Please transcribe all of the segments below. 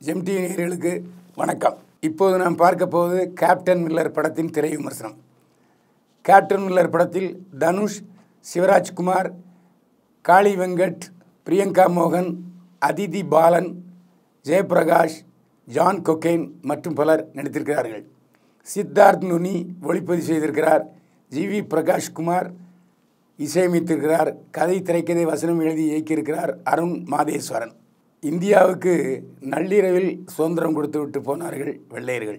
empty நேயர்களுக்கு வணக்கம் இப்போது நாம் பார்க்க போவது கேப்டன் மில்லர் படத்தின் திரை விமர்சனம் கேப்டன் மில்லர் படத்தில் தனுஷ் சிவராஜ்குமார் காளி வெங்கட் பிரியங்கா மோகன் அதிதி பாலன் ஜெயபிரகாஷ் ஜான் கொக்கேன் மற்றும் பலர் நடித்திருக்கிறார்கள் சித்தார்த் நுனி ஒளிப்பதிவு செய்திருக்கிறார் ஜி வி பிரகாஷ்குமார் இசையமைத்திருக்கிறார் கதை திரைக்கதை வசனம் எழுதி இயக்கியிருக்கிறார் அருண் மாதேஸ்வரன் இந்தியாவுக்கு நள்ளிரவில் சுதந்திரம் கொடுத்து விட்டு போனார்கள் வெள்ளையர்கள்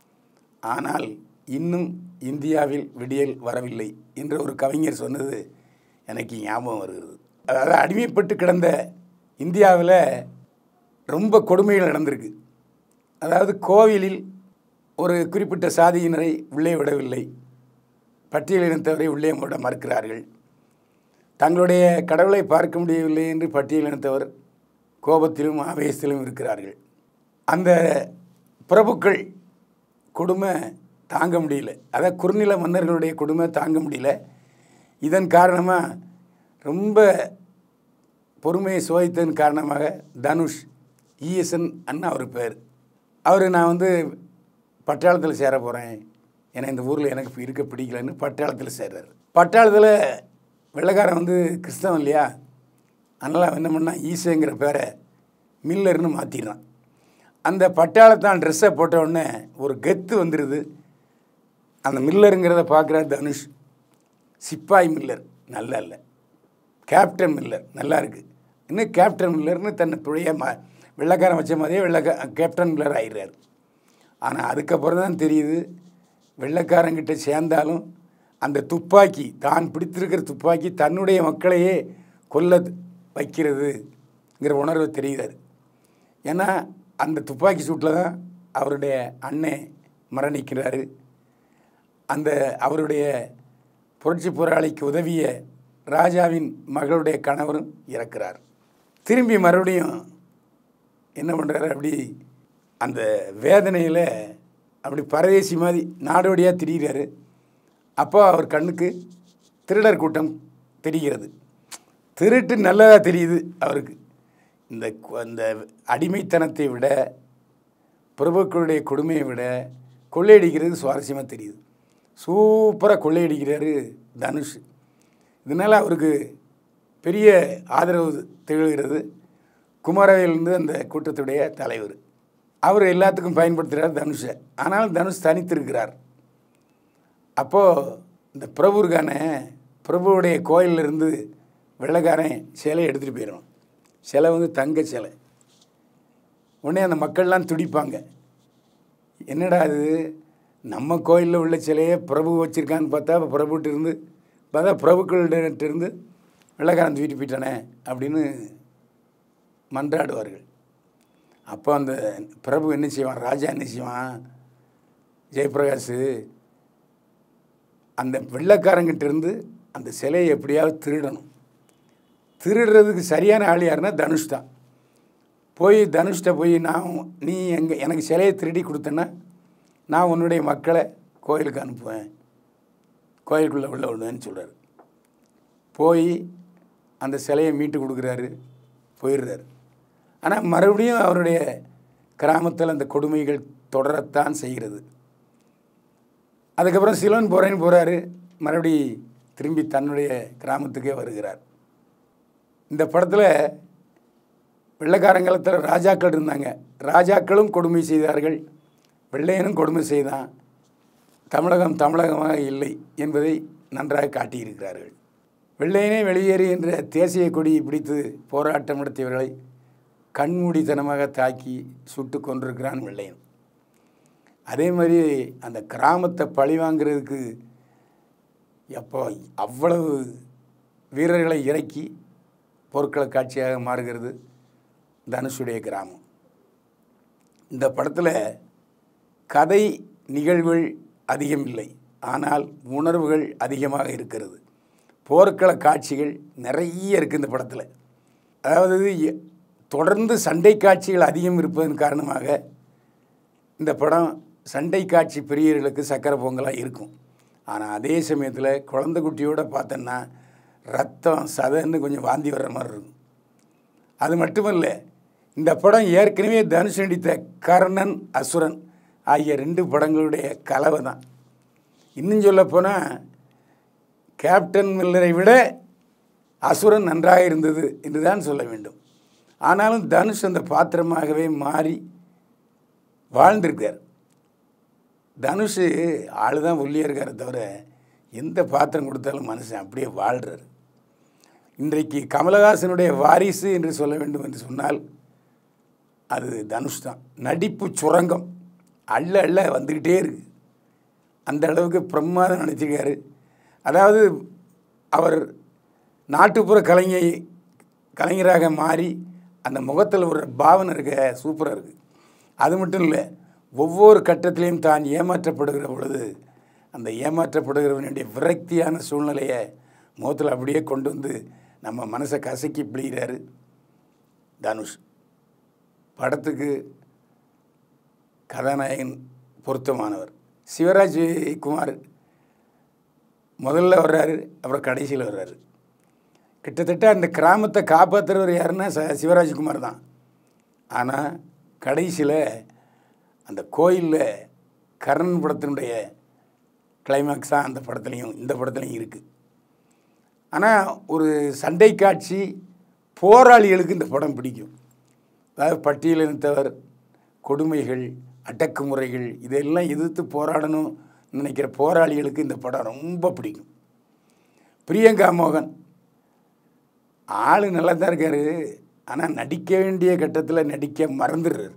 ஆனால் இன்னும் இந்தியாவில் விடியல் வரவில்லை என்று ஒரு கவிஞர் சொன்னது எனக்கு ஞாபகம் வருகிறது அதாவது அடிமைப்பட்டு கிடந்த இந்தியாவில் ரொம்ப கொடுமைகள் நடந்திருக்கு அதாவது கோவிலில் ஒரு குறிப்பிட்ட சாதியினரை உள்ளே விடவில்லை பட்டியலினத்தவரை உள்ளே விட மறுக்கிறார்கள் தங்களுடைய கடவுளை பார்க்க முடியவில்லை என்று பட்டியலினத்தவர் கோபத்திலும் ஆவேசத்திலும் இருக்கிறார்கள் அந்த பிரபுக்கள் கொடுமை தாங்க முடியல அதாவது குறுநில மன்னர்களுடைய கொடுமை தாங்க முடியல இதன் காரணமாக ரொம்ப பொறுமையை சோதித்ததன் காரணமாக தனுஷ் இஎஸ்என் அண்ணா அவர் பேர் அவர் நான் வந்து பட்டாளத்தில் சேர போகிறேன் ஏன்னா இந்த ஊரில் எனக்கு இருக்க பிடிக்கலன்னு பட்டாளத்தில் சேர்றாரு பட்டாளத்தில் வெள்ளைக்காரன் வந்து கிறிஸ்தவன் இல்லையா அதனால் அவன் என்ன பண்ணால் ஈசேங்கிற பேரை மில்லர்னு மாற்றிடுறான் அந்த பட்டாளத்தான் ட்ரெஸ்ஸை போட்ட உடனே ஒரு கெத்து வந்துடுது அந்த மில்லருங்கிறத பார்க்குற தனுஷ் சிப்பாய் மில்லர் நல்லா இல்லை கேப்டன் மில்லர் நல்லா இருக்குது இன்னும் கேப்டன் மில்லர்னு தன்னை பிழைய மா வெள்ளைக்காரன் வச்ச மாதிரியே வெள்ளைக்கா கேப்டன் மில்லர் ஆயிடுறாரு ஆனால் அதுக்கப்புறம் தான் தெரியுது வெள்ளைக்காரங்கிட்ட சேர்ந்தாலும் அந்த துப்பாக்கி தான் பிடித்திருக்கிற துப்பாக்கி தன்னுடைய மக்களையே கொல்ல வைக்கிறதுங்கிற உணர்வு தெரியுதார் ஏன்னா அந்த துப்பாக்கி சூட்டில் தான் அவருடைய அண்ணன் மரணிக்கிறாரு அந்த அவருடைய புரட்சி போராளிக்கு உதவிய ராஜாவின் மகளுடைய கணவரும் இறக்கிறார் திரும்பி மறுபடியும் என்ன பண்ணுறாரு அப்படி அந்த வேதனையில் அப்படி பரதேசி மாதிரி நாடோடியாக திரிகிறாரு அப்போ அவர் கண்ணுக்கு திருடர் கூட்டம் தெரிகிறது திருட்டு நல்லதாக தெரியுது அவருக்கு இந்த இந்த அடிமைத்தனத்தை விட பிரபுக்களுடைய கொடுமையை விட கொள்ளையடிக்கிறது சுவாரஸ்யமாக தெரியுது சூப்பராக கொள்ளையடிக்கிறாரு தனுஷ் இதனால் அவருக்கு பெரிய ஆதரவு திகழ்கிறது குமாரவேலிருந்து அந்த கூட்டத்துடைய தலைவர் அவர் எல்லாத்துக்கும் பயன்படுத்துகிறார் தனுஷை ஆனால் தனுஷ் தனித்திருக்கிறார் அப்போது இந்த பிரபு இருக்கானே பிரபுவுடைய கோயிலிருந்து வெள்ளைக்காரன் சிலை எடுத்துகிட்டு போயிடும் சிலை வந்து தங்க சிலை உடனே அந்த மக்கள்லாம் துடிப்பாங்க என்னடா அது நம்ம கோயிலில் உள்ள சிலையை பிரபு வச்சுருக்கான்னு பார்த்தா அப்போ பிரபுகிட்ட இருந்து பார்த்தா பிரபுக்கள்கிட்ட இருந்து வெள்ளைக்காரன் தூக்கிட்டு போயிட்டானே அப்படின்னு மன்றாடுவார்கள் அப்போ அந்த பிரபு என்ன செய்வான் ராஜா என்ன செய்வான் ஜெயபிரகாஷ் அந்த வெள்ளைக்காரங்கிட்ட இருந்து அந்த சிலையை எப்படியாவது திருடணும் திருடுறதுக்கு சரியான ஆள் யாருன்னா தனுஷ் தான் போய் தனுஷ்கிட்ட போய் நான் நீ எங்கே எனக்கு சிலையை திருடி கொடுத்தேன்னா நான் உன்னுடைய மக்களை கோயிலுக்கு அனுப்புவேன் கோயிலுக்குள்ளே உள்ள விடுவேன்னு சொல்கிறார் போய் அந்த சிலையை மீட்டு கொடுக்குறாரு போயிடுறாரு ஆனால் மறுபடியும் அவருடைய கிராமத்தில் அந்த கொடுமைகள் தொடரத்தான் செய்கிறது அதுக்கப்புறம் சிலோன் போகிறேன்னு போகிறாரு மறுபடி திரும்பி தன்னுடைய கிராமத்துக்கே வருகிறார் இந்த படத்தில் வெள்ளைக்காரங்களத்தில் ராஜாக்கள் இருந்தாங்க ராஜாக்களும் கொடுமை செய்தார்கள் வெள்ளையனும் கொடுமை செய்தான் தமிழகம் தமிழகமாக இல்லை என்பதை நன்றாக காட்டியிருக்கிறார்கள் வெள்ளையனே வெளியேறு என்ற தேசிய கொடியை பிடித்து போராட்டம் நடத்தியவர்களை கண்மூடித்தனமாக தாக்கி சுட்டு கொண்டிருக்கிறான் வெள்ளையன் அதே மாதிரி அந்த கிராமத்தை பழி வாங்கிறதுக்கு எப்போ அவ்வளவு வீரர்களை இறக்கி பொருட்களை காட்சியாக மாறுகிறது தனுஷுடைய கிராமம் இந்த படத்தில் கதை நிகழ்வுகள் அதிகம் இல்லை ஆனால் உணர்வுகள் அதிகமாக இருக்கிறது போர்க்கள காட்சிகள் நிறைய இருக்குது இந்த படத்தில் அதாவது தொடர்ந்து சண்டை காட்சிகள் அதிகம் இருப்பதன் காரணமாக இந்த படம் சண்டை காட்சி பிரியர்களுக்கு சக்கரை பொங்கலாக இருக்கும் ஆனால் அதே சமயத்தில் குழந்தை குட்டியோடு பார்த்தோன்னா ரத்தம் சதன்னு கொஞ்சம் வாந்தி வர்ற மாதிரி இருக்கும் அது மட்டுமல்ல இந்த படம் ஏற்கனவே தனுஷ் நடித்த கர்ணன் அசுரன் ஆகிய ரெண்டு படங்களுடைய கலவை தான் இன்னும் சொல்லப்போனால் கேப்டன் மில்லரை விட அசுரன் நன்றாக இருந்தது என்று தான் சொல்ல வேண்டும் ஆனாலும் தனுஷ் அந்த பாத்திரமாகவே மாறி வாழ்ந்திருக்கார் தனுஷ் ஆள் தான் ஒல்லியாக இருக்கார தவிர எந்த பாத்திரம் கொடுத்தாலும் மனுஷன் அப்படியே வாழ்கிறார் இன்றைக்கு கமலஹாசனுடைய வாரிசு என்று சொல்ல வேண்டும் என்று சொன்னால் அது தனுஷ் தான் நடிப்பு சுரங்கம் அள்ள அள்ள வந்துக்கிட்டே இருக்கு அந்த அளவுக்கு பிரமாதம் நடிச்சிருக்காரு அதாவது அவர் நாட்டுப்புற கலைஞை கலைஞராக மாறி அந்த முகத்தில் ஒரு பாவனை இருக்க சூப்பராக இருக்குது அது மட்டும் இல்லை ஒவ்வொரு கட்டத்திலையும் தான் ஏமாற்றப்படுகிற பொழுது அந்த ஏமாற்றப்படுகிறவனுடைய விரக்தியான சூழ்நிலையை முகத்தில் அப்படியே கொண்டு வந்து நம்ம மனசை கசக்கி பிடிக்கிறாரு தனுஷ் படத்துக்கு கதாநாயகன் பொருத்தமானவர் சிவராஜ் குமார் முதல்ல வர்றாரு அப்புறம் கடைசியில் வர்றாரு கிட்டத்தட்ட அந்த கிராமத்தை காப்பாற்றுறவர் யாருன்னா ச சிவராஜ்குமார் தான் ஆனால் கடைசியில் அந்த கோயிலில் கர்ணன் படத்தினுடைய கிளைமேக்ஸ் தான் அந்த படத்துலையும் இந்த படத்துலையும் இருக்குது ஆனால் ஒரு சண்டை காட்சி போராளிகளுக்கு இந்த படம் பிடிக்கும் அதாவது பட்டியலினத்தவர் கொடுமைகள் அடக்குமுறைகள் இதெல்லாம் எதிர்த்து போராடணும் நினைக்கிற போராளிகளுக்கு இந்த படம் ரொம்ப பிடிக்கும் பிரியங்கா மோகன் ஆள் நல்லா தான் இருக்காரு ஆனால் நடிக்க வேண்டிய கட்டத்தில் நடிக்க மறந்துடுறாரு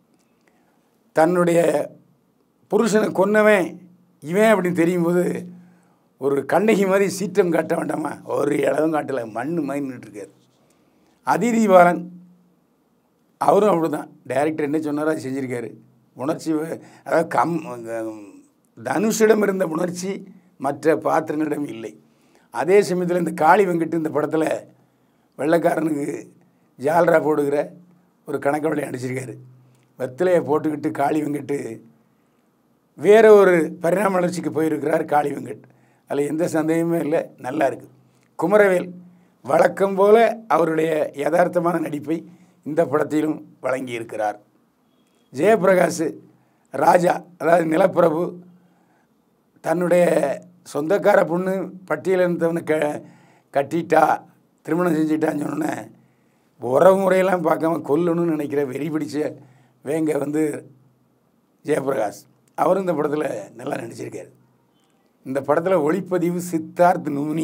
தன்னுடைய புருஷனை கொன்னவன் இவன் அப்படின்னு தெரியும் போது ஒரு கண்ணகி மாதிரி சீற்றம் காட்ட வேண்டாமா ஒரு இடமும் காட்டலை மண் மாதிரி நின்றுட்டுருக்காரு அதிதி பாலன் அவரும் அப்படி தான் டைரக்டர் என்ன சொன்னாரோ அது செஞ்சுருக்காரு உணர்ச்சி வ- அதாவது கம் தனுஷிடம் இருந்த உணர்ச்சி மற்ற பாத்திரங்களிடம் இல்லை அதே சமயத்தில் இந்த காளி வெங்கட் இந்த படத்தில் வெள்ளைக்காரனுக்கு ஜால்ரா போடுகிற ஒரு கணக்கவளை அடிச்சிருக்காரு வெத்திலையை போட்டுக்கிட்டு காளி வெங்கட்டு வேற ஒரு பரிணாம வளர்ச்சிக்கு போயிருக்கிறார் காளி வெங்கட் அதில் எந்த சந்தேகமே இல்லை நல்லா இருக்குது குமரவேல் வழக்கம் போல அவருடைய யதார்த்தமான நடிப்பை இந்த படத்திலும் வழங்கியிருக்கிறார் ஜெயபிரகாஷ் ராஜா அதாவது நிலப்பிரபு தன்னுடைய சொந்தக்கார பொண்ணு பட்டியலில் இருந்தவனை க கட்டிட்டா திருமணம் செஞ்சுட்டான்னு சொன்னோன்னே உறவு முறையெல்லாம் பார்க்காம கொல்லணும்னு நினைக்கிற வெறி பிடிச்ச வேங்க வந்து ஜெயபிரகாஷ் அவரும் இந்த படத்தில் நல்லா நடிச்சிருக்காரு இந்த படத்தில் ஒளிப்பதிவு சித்தார்த் நூனி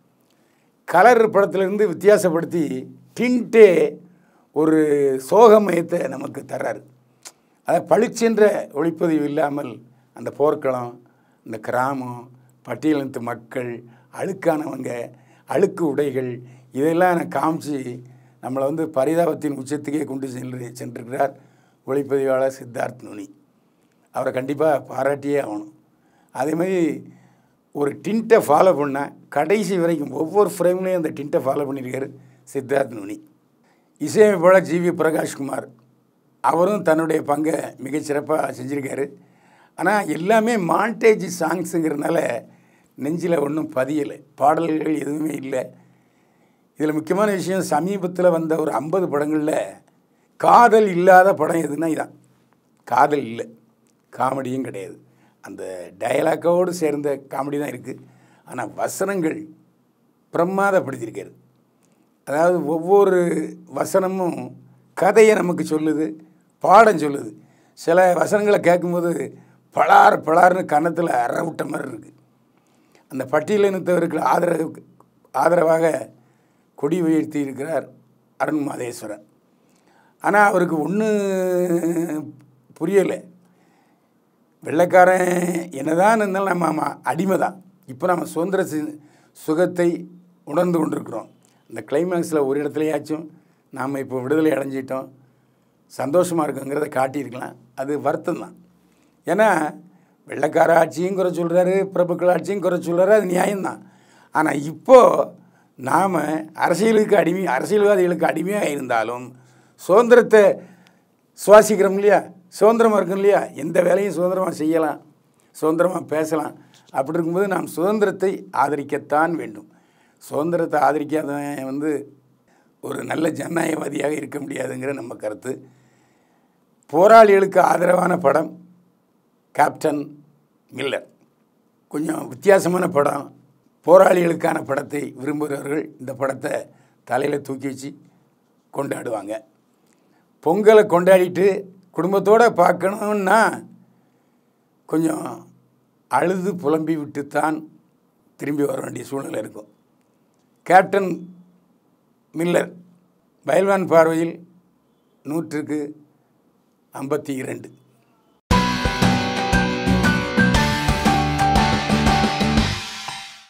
கலர் படத்திலிருந்து வித்தியாசப்படுத்தி டின்ட்டே ஒரு சோகமயத்தை நமக்கு தர்றாரு அதை பளிச்சென்ற ஒளிப்பதிவு இல்லாமல் அந்த போர்க்களம் இந்த கிராமம் பட்டியலினத்து மக்கள் அழுக்கானவங்க அழுக்கு உடைகள் இதெல்லாம் நான் காமிச்சு நம்மளை வந்து பரிதாபத்தின் உச்சத்துக்கே கொண்டு சென்று சென்றிருக்கிறார் ஒளிப்பதிவாளர் சித்தார்த் நுனி அவரை கண்டிப்பாக பாராட்டியே ஆகணும் அதே மாதிரி ஒரு டின்ட்டை ஃபாலோ பண்ணால் கடைசி வரைக்கும் ஒவ்வொரு ஃப்ரேம்லேயும் அந்த டின்ட்டை ஃபாலோ பண்ணியிருக்காரு சித்தார்த் நுனி இசையமைப்பாளர் ஜிவி பிரகாஷ்குமார் அவரும் தன்னுடைய பங்கை மிகச்சிறப்பாக செஞ்சுருக்காரு ஆனால் எல்லாமே மாண்டேஜ் சாங்ஸுங்கிறதுனால நெஞ்சில் ஒன்றும் பதியலை பாடல்கள் எதுவுமே இல்லை இதில் முக்கியமான விஷயம் சமீபத்தில் வந்த ஒரு ஐம்பது படங்களில் காதல் இல்லாத படம் எதுனா இதான் காதல் இல்லை காமெடியும் கிடையாது அந்த டயலாக்கோடு சேர்ந்த காமெடி தான் இருக்குது ஆனால் வசனங்கள் பிரமாதப்படுத்தியிருக்காரு அதாவது ஒவ்வொரு வசனமும் கதையை நமக்கு சொல்லுது பாடம் சொல்லுது சில வசனங்களை கேட்கும்போது பலார் பலார்னு கன்னத்தில் அற விட்ட மாதிரி இருக்குது அந்த பட்டியலினத்தவருக்கு ஆதரவு ஆதரவாக கொடி உயர்த்தி இருக்கிறார் அருண் மாதேஸ்வரன் ஆனால் அவருக்கு ஒன்று புரியலை வெள்ளைக்காரன் என்னதான் இருந்தாலும் நம்ம ஆமாம் அடிமை தான் இப்போ நம்ம சுதந்திர சி- சுகத்தை உணர்ந்து கொண்டிருக்கிறோம் இந்த கிளைமேக்ஸில் ஒரு இடத்துலையாச்சும் நாம் இப்போ விடுதலை அடைஞ்சிட்டோம் சந்தோஷமாக இருக்குங்கிறத காட்டியிருக்கலாம் அது வருத்தம் தான் ஏன்னா வெள்ளைக்கார ஆட்சியும் குறை சொல்கிறாரு பிரபுக்கள் ஆட்சியும் குறை சொல்கிறாரு அது நியாயம்தான் ஆனால் இப்போது நாம் அரசியலுக்கு அடிமை அரசியல்வாதிகளுக்கு அடிமையாக இருந்தாலும் சுதந்திரத்தை சுவாசிக்கிறோம் இல்லையா சுதந்திரமாக இருக்கும் இல்லையா எந்த வேலையும் சுதந்திரமாக செய்யலாம் சுதந்திரமாக பேசலாம் அப்படி இருக்கும்போது நாம் சுதந்திரத்தை ஆதரிக்கத்தான் வேண்டும் சுதந்திரத்தை ஆதரிக்காதவன் வந்து ஒரு நல்ல ஜனநாயகவாதியாக இருக்க முடியாதுங்கிற நம்ம கருத்து போராளிகளுக்கு ஆதரவான படம் கேப்டன் மில்லர் கொஞ்சம் வித்தியாசமான படம் போராளிகளுக்கான படத்தை விரும்புகிறவர்கள் இந்த படத்தை தலையில் தூக்கி வச்சு கொண்டாடுவாங்க பொங்கலை கொண்டாடிட்டு குடும்பத்தோடு பார்க்கணுன்னா கொஞ்சம் அழுது புலம்பி விட்டுத்தான் திரும்பி வர வேண்டிய சூழ்நிலை இருக்கும் கேப்டன் மில்லர் பயில்வான் பார்வையில் நூற்றுக்கு ஐம்பத்தி இரண்டு